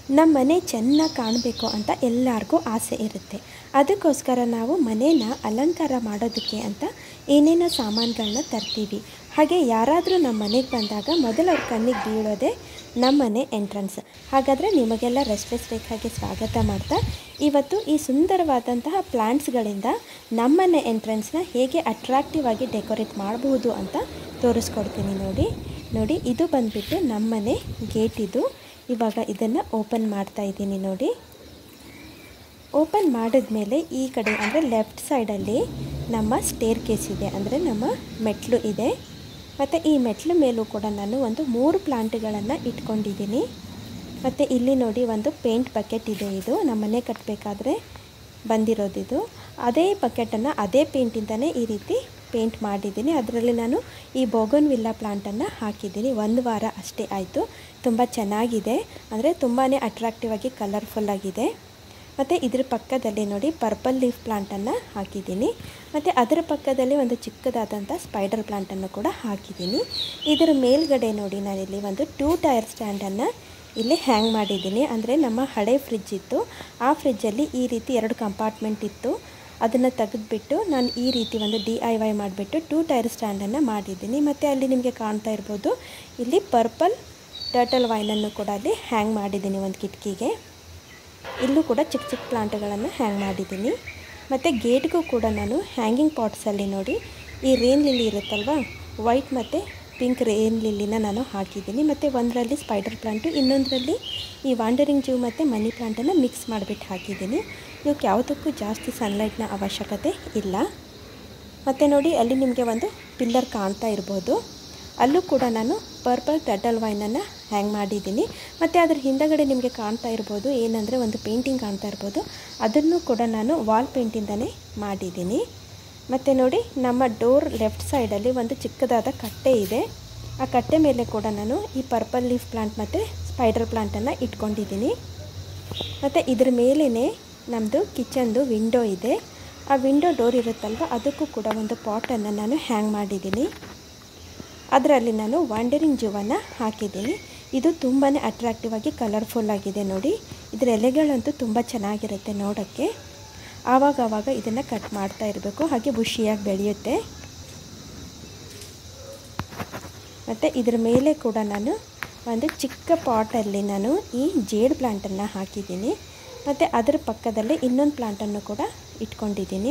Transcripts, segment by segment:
ನಮ್ಮ ಮನೆ ಚೆನ್ನಾಗಿ ಕಾಣಬೇಕು ಅಂತ ಎಲ್ಲರಿಗೂ ಆಸೆ ಇರುತ್ತೆ ಅದಕ್ಕೋಸ್ಕರ ನಾವು ಮನೇನ ಅಲಂಕಾರ ಮಾಡೋದಕ್ಕೆ ಅಂತ ಏನೇನೋ ಸಾಮಾನುಗಳನ್ನ ತರ್ತೀವಿ ಹಾಗೆ ಯಾರಾದರೂ ನಮ್ಮ ಮನೆಗೆ ಬಂದಾಗ ಮೊದಲು ಅವ್ರ ಕಣ್ಣಿಗೆ ಬೀಳೋದೇ ನಮ್ಮ ಮನೆ ಎಂಟ್ರೆನ್ಸ್ ಹಾಗಾದರೆ ನಿಮಗೆಲ್ಲ ರೆಸ್ಪೆಸ್ ರೇಖಾಗೆ ಸ್ವಾಗತ ಮಾಡ್ತಾ ಇವತ್ತು ಈ ಸುಂದರವಾದಂತಹ ಪ್ಲ್ಯಾಂಟ್ಸ್ಗಳಿಂದ ನಮ್ಮನೆ ಎಂಟ್ರೆನ್ಸ್ನ ಹೇಗೆ ಅಟ್ರಾಕ್ಟಿವ್ ಆಗಿ ಡೆಕೋರೇಟ್ ಮಾಡಬಹುದು ಅಂತ ತೋರಿಸ್ಕೊಡ್ತೀನಿ ನೋಡಿ ನೋಡಿ ಇದು ಬಂದುಬಿಟ್ಟು ನಮ್ಮನೆ ಗೇಟ್ ಇದು ಇವಾಗ ಇದನ್ನು ಓಪನ್ ಮಾಡ್ತಾ ಇದ್ದೀನಿ ನೋಡಿ ಓಪನ್ ಮಾಡಿದ್ಮೇಲೆ ಈ ಕಡೆ ಅಂದರೆ ಲೆಫ್ಟ್ ಸೈಡಲ್ಲಿ ನಮ್ಮ ಸ್ಟೇರ್ ಕೇಸ್ ಇದೆ ಅಂದರೆ ನಮ್ಮ ಮೆಟ್ಲು ಇದೆ ಮತ್ತು ಈ ಮೆಟ್ಲು ಮೇಲೂ ಕೂಡ ನಾನು ಒಂದು ಮೂರು ಪ್ಲಾಂಟ್ಗಳನ್ನು ಇಟ್ಕೊಂಡಿದ್ದೀನಿ ಮತ್ತು ಇಲ್ಲಿ ನೋಡಿ ಒಂದು ಪೇಂಟ್ ಬಕೆಟ್ ಇದೆ ಇದು ನಮ್ಮ ಮನೆ ಕಟ್ಟಬೇಕಾದ್ರೆ ಬಂದಿರೋದಿದು ಅದೇ ಬಕೆಟನ್ನು ಅದೇ ಪೇಂಟಿಂದನೇ ಈ ರೀತಿ ಪೇಂಟ್ ಮಾಡಿದ್ದೀನಿ ಅದರಲ್ಲಿ ನಾನು ಈ ಬೋಗನ್ ವಿಲ್ಲಾ ಪ್ಲಾಂಟನ್ನು ಹಾಕಿದ್ದೀನಿ ಒಂದು ವಾರ ಅಷ್ಟೇ ಆಯಿತು ತುಂಬ ಚೆನ್ನಾಗಿದೆ ಅಂದರೆ ತುಂಬಾ ಅಟ್ರಾಕ್ಟಿವ್ ಆಗಿ ಕಲರ್ಫುಲ್ಲಾಗಿದೆ ಮತ್ತು ಇದ್ರ ಪಕ್ಕದಲ್ಲಿ ನೋಡಿ ಪರ್ಪಲ್ ಲೀಫ್ ಪ್ಲಾಂಟನ್ನು ಹಾಕಿದ್ದೀನಿ ಮತ್ತು ಅದರ ಪಕ್ಕದಲ್ಲಿ ಒಂದು ಚಿಕ್ಕದಾದಂಥ ಸ್ಪೈಡರ್ ಪ್ಲಾಂಟನ್ನು ಕೂಡ ಹಾಕಿದ್ದೀನಿ ಇದರ ಮೇಲ್ಗಡೆ ನೋಡಿ ನಾನಿಲ್ಲಿ ಒಂದು ಟೂ ಟೈರ್ ಸ್ಟ್ಯಾಂಡನ್ನು ಇಲ್ಲಿ ಹ್ಯಾಂಗ್ ಮಾಡಿದ್ದೀನಿ ಅಂದರೆ ನಮ್ಮ ಹಳೆ ಫ್ರಿಜ್ ಇತ್ತು ಆ ಫ್ರಿಜ್ಜಲ್ಲಿ ಈ ರೀತಿ ಎರಡು ಕಂಪಾರ್ಟ್ಮೆಂಟ್ ಇತ್ತು ಅದನ್ನು ತೆಗೆದುಬಿಟ್ಟು ನಾನು ಈ ರೀತಿ ಒಂದು ಡಿ ಐ ವೈ ಮಾಡಿಬಿಟ್ಟು ಟೂ ಟೈರ್ ಸ್ಟ್ಯಾಂಡನ್ನು ಮಾಡಿದ್ದೀನಿ ಮತ್ತು ಅಲ್ಲಿ ನಿಮಗೆ ಕಾಣ್ತಾ ಇರ್ಬೋದು ಇಲ್ಲಿ ಪರ್ಪಲ್ ಟರ್ಟಲ್ ವೈನನ್ನು ಕೂಡ ಅಲ್ಲಿ ಹ್ಯಾಂಗ್ ಮಾಡಿದ್ದೀನಿ ಒಂದು ಕಿಟಕಿಗೆ ಇಲ್ಲೂ ಕೂಡ ಚಿಕ್ಕ ಚಿಕ್ಕ ಪ್ಲಾಂಟ್ಗಳನ್ನು ಹ್ಯಾಂಗ್ ಮಾಡಿದ್ದೀನಿ ಮತ್ತು ಗೇಟ್ಗೂ ಕೂಡ ನಾನು ಹ್ಯಾಂಗಿಂಗ್ ಪಾಟ್ಸಲ್ಲಿ ನೋಡಿ ಈ ರೇನ್ ಲಿಲ್ಲಿ ಇರುತ್ತಲ್ವ ವೈಟ್ ಮತ್ತು ಪಿಂಕ್ ರೇನ್ ಲಿಲ್ಲಿನ ನಾನು ಹಾಕಿದ್ದೀನಿ ಮತ್ತು ಒಂದರಲ್ಲಿ ಸ್ಪೈಡರ್ ಪ್ಲಾಂಟು ಇನ್ನೊಂದರಲ್ಲಿ ಈ ವಾಂಡರಿಂಗ್ ಜೀವ್ ಮತ್ತು ಮನಿ ಪ್ಲಾಂಟನ್ನು ಮಿಕ್ಸ್ ಮಾಡಿಬಿಟ್ಟು ಹಾಕಿದ್ದೀನಿ ಇವಕ್ಕೆ ಯಾವುದಕ್ಕೂ ಜಾಸ್ತಿ ಸನ್ಲೈಟ್ನ ಅವಶ್ಯಕತೆ ಇಲ್ಲ ಮತ್ತು ನೋಡಿ ಅಲ್ಲಿ ನಿಮಗೆ ಒಂದು ಪಿಲ್ಲರ್ ಕಾಣ್ತಾ ಇರ್ಬೋದು ಅಲ್ಲೂ ಕೂಡ ನಾನು ಪರ್ಪಲ್ ಟಟಲ್ ವೈನನ್ನು ಹ್ಯಾಂಗ್ ಮಾಡಿದ್ದೀನಿ ಮತ್ತು ಅದ್ರ ಹಿಂದಗಡೆ ನಿಮಗೆ ಕಾಣ್ತಾ ಇರ್ಬೋದು ಏನಂದರೆ ಒಂದು ಪೇಂಟಿಂಗ್ ಕಾಣ್ತಾ ಇರ್ಬೋದು ಅದನ್ನು ಕೂಡ ನಾನು ವಾಲ್ ಪೇಂಟಿಂದನೇ ಮಾಡಿದ್ದೀನಿ ಮತ್ತು ನೋಡಿ ನಮ್ಮ ಡೋರ್ ಲೆಫ್ಟ್ ಸೈಡಲ್ಲಿ ಒಂದು ಚಿಕ್ಕದಾದ ಕಟ್ಟೆ ಇದೆ ಆ ಕಟ್ಟೆ ಮೇಲೆ ಕೂಡ ನಾನು ಈ ಪರ್ಪಲ್ ಲೀಫ್ ಪ್ಲಾಂಟ್ ಮತ್ತು ಸ್ಪೈಡರ್ ಪ್ಲಾಂಟನ್ನು ಇಟ್ಕೊಂಡಿದ್ದೀನಿ ಮತ್ತು ಇದ್ರ ಮೇಲೇ ನಮ್ಮದು ಕಿಚನ್ದು ವಿಂಡೋ ಇದೆ ಆ ವಿಂಡೋ ಡೋರ್ ಇರುತ್ತಲ್ವ ಅದಕ್ಕೂ ಕೂಡ ಒಂದು ಪಾಟನ್ನು ನಾನು ಹ್ಯಾಂಗ್ ಮಾಡಿದ್ದೀನಿ ಅದರಲ್ಲಿ ನಾನು ವಾಂಡರಿಂಗ್ ಜೂವನ್ನು ಹಾಕಿದ್ದೀನಿ ಇದು ತುಂಬಾ ಅಟ್ರಾಕ್ಟಿವ್ ಆಗಿ ಕಲರ್ಫುಲ್ ಆಗಿದೆ ನೋಡಿ ಇದರ ಎಲೆಗಳಂತೂ ತುಂಬ ಚೆನ್ನಾಗಿರುತ್ತೆ ನೋಡೋಕ್ಕೆ ಆವಾಗ ಆವಾಗ ಇದನ್ನು ಕಟ್ ಮಾಡ್ತಾ ಇರಬೇಕು ಹಾಗೆ ಬುಷಿಯಾಗಿ ಬೆಳೆಯುತ್ತೆ ಮತ್ತು ಇದ್ರ ಮೇಲೆ ಕೂಡ ನಾನು ಒಂದು ಚಿಕ್ಕ ಪಾಟಲ್ಲಿ ನಾನು ಈ ಜೇಡ್ ಪ್ಲಾಂಟನ್ನು ಹಾಕಿದ್ದೀನಿ ಮತ್ತು ಅದರ ಪಕ್ಕದಲ್ಲೇ ಇನ್ನೊಂದು ಪ್ಲಾಂಟನ್ನು ಕೂಡ ಇಟ್ಕೊಂಡಿದ್ದೀನಿ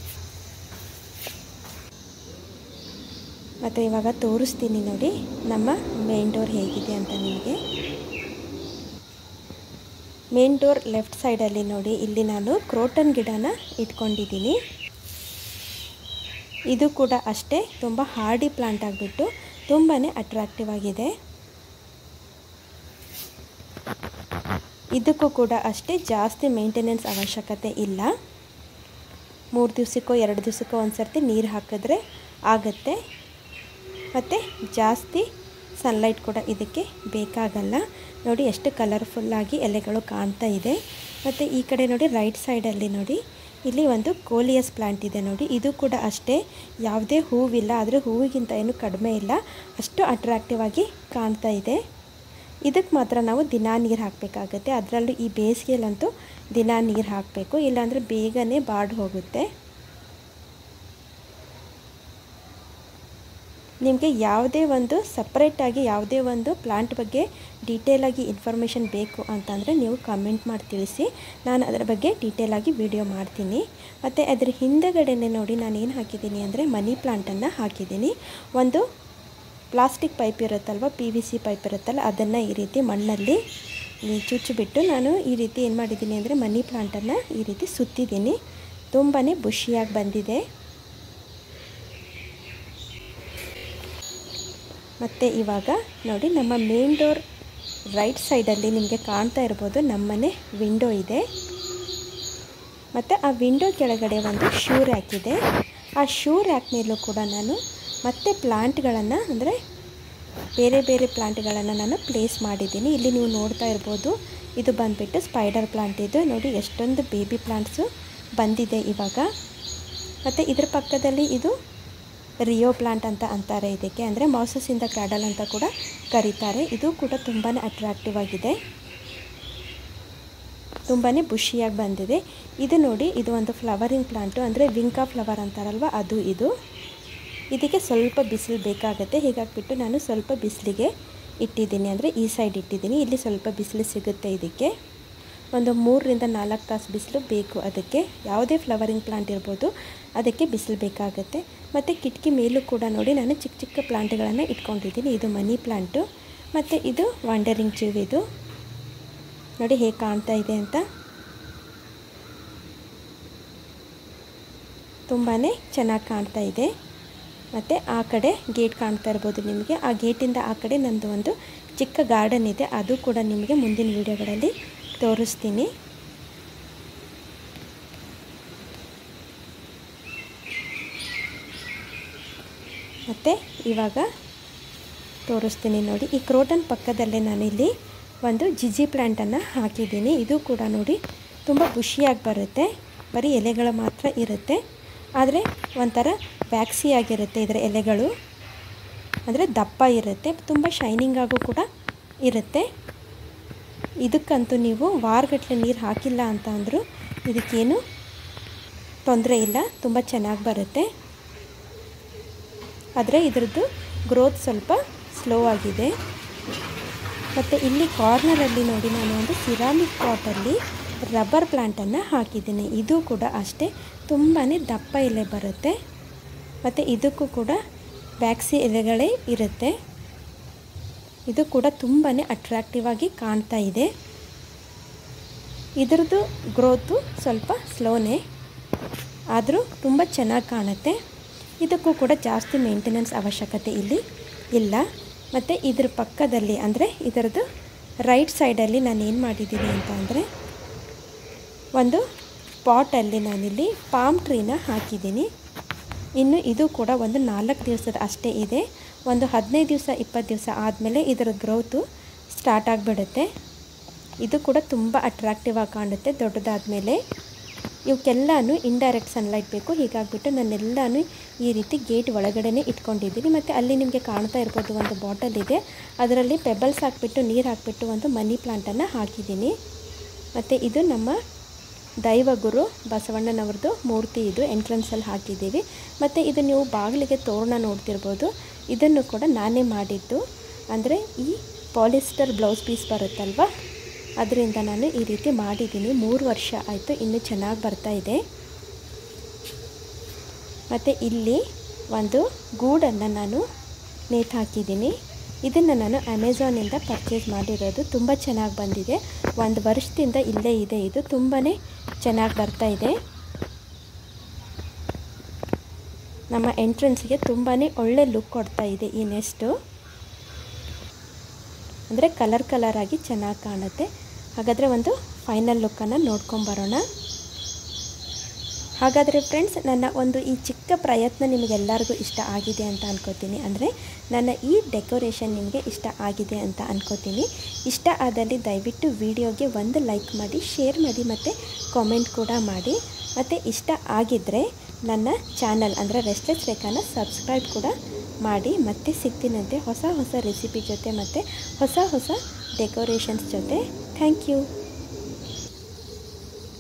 ಮತ್ತು ಇವಾಗ ತೋರಿಸ್ತೀನಿ ನೋಡಿ ನಮ್ಮ ಮೇನ್ ಡೋರ್ ಹೇಗಿದೆ ಅಂತ ನಿಮಗೆ ಮೇನ್ ಡೋರ್ ಲೆಫ್ಟ್ ಸೈಡಲ್ಲಿ ನೋಡಿ ಇಲ್ಲಿ ನಾನು ಕ್ರೋಟನ್ ಗಿಡನ ಇಟ್ಕೊಂಡಿದ್ದೀನಿ ಇದು ಕೂಡ ಅಷ್ಟೇ ತುಂಬ ಹಾರ್ಡಿ ಪ್ಲಾಂಟ್ ಆಗಿಬಿಟ್ಟು ತುಂಬಾ ಅಟ್ರಾಕ್ಟಿವ್ ಆಗಿದೆ ಇದಕ್ಕೂ ಕೂಡ ಅಷ್ಟೇ ಜಾಸ್ತಿ ಮೇಂಟೆನೆನ್ಸ್ ಅವಶ್ಯಕತೆ ಇಲ್ಲ ಮೂರು ದಿವಸಕ್ಕೋ ಎರಡು ದಿವಸಕ್ಕೋ ಒಂದು ಸರ್ತಿ ನೀರು ಹಾಕಿದ್ರೆ ಆಗುತ್ತೆ ಮತ್ತು ಜಾಸ್ತಿ ಸನ್ಲೈಟ್ ಕೂಡ ಇದಕ್ಕೆ ಬೇಕಾಗಲ್ಲ ನೋಡಿ ಎಷ್ಟು ಕಲರ್ಫುಲ್ಲಾಗಿ ಎಲೆಗಳು ಕಾಣ್ತಾ ಇದೆ ಮತ್ತು ಈ ಕಡೆ ನೋಡಿ ರೈಟ್ ಸೈಡಲ್ಲಿ ನೋಡಿ ಇಲ್ಲಿ ಒಂದು ಕೋಲಿಯಸ್ ಪ್ಲಾಂಟ್ ಇದೆ ನೋಡಿ ಇದು ಕೂಡ ಅಷ್ಟೇ ಯಾವುದೇ ಹೂವಿಲ್ಲ ಆದರೆ ಹೂವಿಗಿಂತ ಏನು ಕಡಿಮೆ ಇಲ್ಲ ಅಷ್ಟು ಅಟ್ರಾಕ್ಟಿವ್ ಆಗಿ ಕಾಣ್ತಾ ಇದೆ ಇದಕ್ಕೆ ಮಾತ್ರ ನಾವು ದಿನಾ ನೀರು ಹಾಕಬೇಕಾಗತ್ತೆ ಅದರಲ್ಲೂ ಈ ಬೇಸಿಗೆಯಲ್ಲಂತೂ ದಿನಾ ನೀರು ಹಾಕಬೇಕು ಇಲ್ಲಾಂದರೆ ಬೇಗನೆ ಬಾಡಿ ಹೋಗುತ್ತೆ ನಿಮಗೆ ಯಾವುದೇ ಒಂದು ಸಪ್ರೇಟಾಗಿ ಯಾವುದೇ ಒಂದು ಪ್ಲಾಂಟ್ ಬಗ್ಗೆ ಡೀಟೇಲಾಗಿ ಇನ್ಫಾರ್ಮೇಷನ್ ಬೇಕು ಅಂತಂದರೆ ನೀವು ಕಮೆಂಟ್ ಮಾಡಿ ತಿಳಿಸಿ ನಾನು ಅದರ ಬಗ್ಗೆ ಡೀಟೇಲಾಗಿ ವಿಡಿಯೋ ಮಾಡ್ತೀನಿ ಮತ್ತು ಅದರ ಹಿಂದೆಗಡೆನೆ ನೋಡಿ ನಾನು ಏನು ಹಾಕಿದ್ದೀನಿ ಅಂದರೆ ಮನಿ ಪ್ಲಾಂಟನ್ನು ಹಾಕಿದ್ದೀನಿ ಒಂದು ಪ್ಲಾಸ್ಟಿಕ್ ಪೈಪ್ ಇರುತ್ತಲ್ವ ಪಿ ವಿ ಸಿ ಪೈಪ್ ಇರುತ್ತಲ್ಲ ಅದನ್ನು ಈ ರೀತಿ ಮಣ್ಣಲ್ಲಿ ಚುಚ್ಚಿಬಿಟ್ಟು ನಾನು ಈ ರೀತಿ ಏನು ಮಾಡಿದ್ದೀನಿ ಅಂದರೆ ಮನಿ ಪ್ಲಾಂಟನ್ನು ಈ ರೀತಿ ಸುತ್ತಿದ್ದೀನಿ ತುಂಬಾ ಬುಷಿಯಾಗಿ ಬಂದಿದೆ ಮತ್ತು ಇವಾಗ ನೋಡಿ ನಮ್ಮ ಮೇನ್ ಡೋರ್ ರೈಟ್ ಸೈಡಲ್ಲಿ ನಿಮಗೆ ಕಾಣ್ತಾ ಇರ್ಬೋದು ನಮ್ಮನೆ ವಿಂಡೋ ಇದೆ ಮತ್ತು ಆ ವಿಂಡೋ ಕೆಳಗಡೆ ಒಂದು ಶೂ ರ್ಯಾಕ್ ಇದೆ ಆ ಶೂ ರ್ಯಾಕ್ ಮೇಲೂ ಕೂಡ ನಾನು ಮತ್ತೆ ಪ್ಲಾಂಟ್ಗಳನ್ನು ಅಂದರೆ ಬೇರೆ ಬೇರೆ ಪ್ಲಾಂಟ್ಗಳನ್ನು ನಾನು ಪ್ಲೇಸ್ ಮಾಡಿದ್ದೀನಿ ಇಲ್ಲಿ ನೀವು ನೋಡ್ತಾ ಇರ್ಬೋದು ಇದು ಬಂದುಬಿಟ್ಟು ಸ್ಪೈಡರ್ ಪ್ಲಾಂಟ್ ಇದು ನೋಡಿ ಎಷ್ಟೊಂದು ಬೇಬಿ ಪ್ಲಾಂಟ್ಸು ಬಂದಿದೆ ಇವಾಗ ಮತ್ತು ಇದ್ರ ಪಕ್ಕದಲ್ಲಿ ಇದು ರಿಯೋ ಪ್ಲಾಂಟ್ ಅಂತ ಅಂತಾರೆ ಇದಕ್ಕೆ ಅಂದರೆ ಮಾಸಸ್ ಇನ್ ದ ಕ್ರಾಡಲ್ ಅಂತ ಕೂಡ ಕರೀತಾರೆ ಇದು ಕೂಡ ತುಂಬಾ ಅಟ್ರಾಕ್ಟಿವ್ ಆಗಿದೆ ತುಂಬಾ ಬುಷಿಯಾಗಿ ಬಂದಿದೆ ಇದು ನೋಡಿ ಇದು ಒಂದು ಫ್ಲವರಿಂಗ್ ಪ್ಲಾಂಟು ಅಂದರೆ ವಿಂಕಾ ಫ್ಲವರ್ ಅಂತಾರಲ್ವ ಅದು ಇದು ಇದಕ್ಕೆ ಸ್ವಲ್ಪ ಬಿಸಿಲು ಬೇಕಾಗುತ್ತೆ ಹೀಗಾಗಿಬಿಟ್ಟು ನಾನು ಸ್ವಲ್ಪ ಬಿಸಿಲಿಗೆ ಇಟ್ಟಿದ್ದೀನಿ ಅಂದರೆ ಈ ಸೈಡ್ ಇಟ್ಟಿದ್ದೀನಿ ಇಲ್ಲಿ ಸ್ವಲ್ಪ ಬಿಸಿಲು ಸಿಗುತ್ತೆ ಇದಕ್ಕೆ ಒಂದು ಮೂರರಿಂದ ನಾಲ್ಕು ತಾಸು ಬಿಸಿಲು ಬೇಕು ಅದಕ್ಕೆ ಯಾವುದೇ ಫ್ಲವರಿಂಗ್ ಪ್ಲಾಂಟ್ ಇರ್ಬೋದು ಅದಕ್ಕೆ ಬಿಸಿಲು ಬೇಕಾಗುತ್ತೆ ಮತ್ತು ಕಿಟಕಿ ಮೇಲೂ ಕೂಡ ನೋಡಿ ನಾನು ಚಿಕ್ಕ ಚಿಕ್ಕ ಪ್ಲಾಂಟ್ಗಳನ್ನು ಇಟ್ಕೊಂಡಿದ್ದೀನಿ ಇದು ಮನಿ ಪ್ಲಾಂಟು ಮತ್ತು ಇದು ವಂಡರಿಂಗ್ ಚೀವ್ ಇದು ನೋಡಿ ಹೇಗೆ ಕಾಣ್ತಾ ಇದೆ ಅಂತ ತುಂಬಾ ಚೆನ್ನಾಗಿ ಕಾಣ್ತಾ ಇದೆ ಮತ್ತು ಆ ಕಡೆ ಗೇಟ್ ಕಾಣ್ತಾ ಇರ್ಬೋದು ನಿಮಗೆ ಆ ಗೇಟಿಂದ ಆ ಕಡೆ ನಂದು ಒಂದು ಚಿಕ್ಕ ಗಾರ್ಡನ್ ಇದೆ ಅದು ಕೂಡ ನಿಮಗೆ ಮುಂದಿನ ವೀಡಿಯೋಗಳಲ್ಲಿ ತೋರಿಸ್ತೀನಿ ಮತ್ತು ಇವಾಗ ತೋರಿಸ್ತೀನಿ ನೋಡಿ ಈ ಕ್ರೋಟನ್ ಪಕ್ಕದಲ್ಲೇ ನಾನಿಲ್ಲಿ ಒಂದು ಜಿಜಿ ಪ್ಲ್ಯಾಂಟನ್ನು ಹಾಕಿದ್ದೀನಿ ಇದು ಕೂಡ ನೋಡಿ ತುಂಬ ಖುಷಿಯಾಗಿ ಬರುತ್ತೆ ಬರೀ ಎಲೆಗಳು ಮಾತ್ರ ಇರುತ್ತೆ ಆದರೆ ಒಂಥರ ವ್ಯಾಕ್ಸಿಯಾಗಿರುತ್ತೆ ಇದರ ಎಲೆಗಳು ಅಂದರೆ ದಪ್ಪ ಇರುತ್ತೆ ತುಂಬ ಶೈನಿಂಗಾಗೂ ಕೂಡ ಇರುತ್ತೆ ಇದಕ್ಕಂತೂ ನೀವು ವಾರಗಟ್ಟಲೆ ನೀರು ಹಾಕಿಲ್ಲ ಅಂತ ಅಂದರೂ ಇದಕ್ಕೇನು ತೊಂದರೆ ಇಲ್ಲ ತುಂಬ ಚೆನ್ನಾಗಿ ಬರುತ್ತೆ ಆದರೆ ಇದರದ್ದು ಗ್ರೋತ್ ಸ್ವಲ್ಪ ಸ್ಲೋ ಆಗಿದೆ ಮತ್ತು ಇಲ್ಲಿ ಕಾರ್ನರಲ್ಲಿ ನೋಡಿ ನಾನು ಒಂದು ಸಿರಾಮಿಕ್ ಪಾಟಲ್ಲಿ ರಬ್ಬರ್ ಪ್ಲ್ಯಾಂಟನ್ನು ಹಾಕಿದ್ದೀನಿ ಇದು ಕೂಡ ಅಷ್ಟೇ ತುಂಬಾ ದಪ್ಪ ಎಲೆ ಬರುತ್ತೆ ಮತ್ತು ಇದಕ್ಕೂ ಕೂಡ ವ್ಯಾಕ್ಸಿ ಎಲೆಗಳೇ ಇರುತ್ತೆ ಇದು ಕೂಡ ತುಂಬಾ ಅಟ್ರಾಕ್ಟಿವ್ ಆಗಿ ಕಾಣ್ತಾ ಇದೆ ಇದರದ್ದು ಗ್ರೋತು ಸ್ವಲ್ಪ ಸ್ಲೋನೇ ಆದರೂ ತುಂಬ ಚೆನ್ನಾಗಿ ಕಾಣುತ್ತೆ ಇದಕ್ಕೂ ಕೂಡ ಜಾಸ್ತಿ ಮೇಂಟೆನೆನ್ಸ್ ಅವಶ್ಯಕತೆ ಇಲ್ಲಿ ಇಲ್ಲ ಮತ್ತು ಇದ್ರ ಪಕ್ಕದಲ್ಲಿ ಅಂದರೆ ಇದರದ್ದು ರೈಟ್ ಸೈಡಲ್ಲಿ ನಾನು ಏನು ಮಾಡಿದ್ದೀನಿ ಅಂತ ಅಂದರೆ ಒಂದು ಪಾಟಲ್ಲಿ ನಾನಿಲ್ಲಿ ಪಾಮ್ ಟ್ರೀನ ಹಾಕಿದ್ದೀನಿ ಇನ್ನು ಇದು ಕೂಡ ಒಂದು ನಾಲ್ಕು ದಿವಸದ ಅಷ್ಟೇ ಇದೆ ಒಂದು ಹದಿನೈದು ದಿವಸ ಇಪ್ಪತ್ತು ದಿವಸ ಆದಮೇಲೆ ಇದರ ಗ್ರೋತು ಸ್ಟಾರ್ಟ್ ಆಗಿಬಿಡುತ್ತೆ ಇದು ಕೂಡ ತುಂಬ ಅಟ್ರಾಕ್ಟಿವ್ ಆಗಿ ಕಾಣುತ್ತೆ ದೊಡ್ಡದಾದಮೇಲೆ ಇವಕ್ಕೆಲ್ಲನೂ ಇಂಡೈರೆಕ್ಟ್ ಸನ್ಲೈಟ್ ಬೇಕು ಹೀಗಾಗಿಬಿಟ್ಟು ನಾನೆಲ್ಲನೂ ಈ ರೀತಿ ಗೇಟ್ ಒಳಗಡೆ ಇಟ್ಕೊಂಡಿದ್ದೀನಿ ಮತ್ತು ಅಲ್ಲಿ ನಿಮಗೆ ಕಾಣ್ತಾ ಇರ್ಬೋದು ಒಂದು ಬಾಟಲ್ ಇದೆ ಅದರಲ್ಲಿ ಪೆಬಲ್ಸ್ ಹಾಕ್ಬಿಟ್ಟು ನೀರು ಹಾಕ್ಬಿಟ್ಟು ಒಂದು ಮನಿ ಪ್ಲಾಂಟನ್ನು ಹಾಕಿದ್ದೀನಿ ಮತ್ತು ಇದು ನಮ್ಮ ದೈವಗುರು ಬಸವಣ್ಣನವ್ರದ್ದು ಮೂರ್ತಿ ಇದು ಎಂಟ್ರೆನ್ಸಲ್ಲಿ ಹಾಕಿದ್ದೀವಿ ಮತ್ತು ಇದು ನೀವು ಬಾಗಿಲಿಗೆ ತೋರಣ ನೋಡ್ತಿರ್ಬೋದು ಇದನ್ನು ಕೂಡ ನಾನೇ ಮಾಡಿದ್ದು ಅಂದರೆ ಈ ಪಾಲಿಸ್ಟರ್ ಬ್ಲೌಸ್ ಪೀಸ್ ಬರುತ್ತಲ್ವ ಅದರಿಂದ ನಾನು ಈ ರೀತಿ ಮಾಡಿದ್ದೀನಿ ಮೂರು ವರ್ಷ ಆಯಿತು ಇನ್ನೂ ಚೆನ್ನಾಗಿ ಬರ್ತಾ ಇದೆ ಮತ್ತು ಇಲ್ಲಿ ಒಂದು ಗೂಡನ್ನು ನಾನು ನೇತು ಹಾಕಿದ್ದೀನಿ ಇದನ್ನು ನಾನು ಅಮೆಝಾನಿಂದ ಪರ್ಚೇಸ್ ಮಾಡಿರೋದು ತುಂಬ ಚೆನ್ನಾಗಿ ಬಂದಿದೆ ಒಂದು ವರ್ಷದಿಂದ ಇಲ್ಲೇ ಇದೆ ಇದು ತುಂಬಾ ಚೆನ್ನಾಗಿ ಬರ್ತಾ ಇದೆ ನಮ್ಮ ಎಂಟ್ರೆನ್ಸ್ಗೆ ತುಂಬಾ ಒಳ್ಳೆ ಲುಕ್ ಕೊಡ್ತಾ ಇದೆ ಈ ನೆಸ್ಟು ಅಂದರೆ ಕಲರ್ ಕಲರ್ ಆಗಿ ಚೆನ್ನಾಗಿ ಕಾಣುತ್ತೆ ಹಾಗಾದರೆ ಒಂದು ಫೈನಲ್ ಲುಕ್ಕನ್ನು ನೋಡ್ಕೊಂಬರೋಣ ಹಾಗಾದರೆ ಫ್ರೆಂಡ್ಸ್ ನನ್ನ ಒಂದು ಈ ಚಿಕ್ಕ ಪ್ರಯತ್ನ ನಿಮಗೆಲ್ಲರಿಗೂ ಇಷ್ಟ ಆಗಿದೆ ಅಂತ ಅನ್ಕೋತೀನಿ ಅಂದರೆ ನನ್ನ ಈ ಡೆಕೋರೇಷನ್ ನಿಮಗೆ ಇಷ್ಟ ಆಗಿದೆ ಅಂತ ಅನ್ಕೋತೀನಿ ಇಷ್ಟ ಆದಲ್ಲಿ ದಯವಿಟ್ಟು ವಿಡಿಯೋಗೆ ಒಂದು ಲೈಕ್ ಮಾಡಿ ಶೇರ್ ಮಾಡಿ ಮತ್ತು ಕಾಮೆಂಟ್ ಕೂಡ ಮಾಡಿ ಮತ್ತು ಇಷ್ಟ ಆಗಿದ್ದರೆ ನನ್ನ ಚಾನಲ್ ಅಂದರೆ ರೆಸ್ಟ್ಲೆಸ್ ರೇಖಾನ ಸಬ್ಸ್ಕ್ರೈಬ್ ಕೂಡ ಮಾಡಿ ಮತ್ತೆ ಸಿಗ್ತೀನಂತೆ ಹೊಸ ಹೊಸ ರೆಸಿಪಿ ಜೊತೆ ಮತ್ತು ಹೊಸ ಹೊಸ ಡೆಕೋರೇಷನ್ಸ್ ಜೊತೆ ಥ್ಯಾಂಕ್ ಯು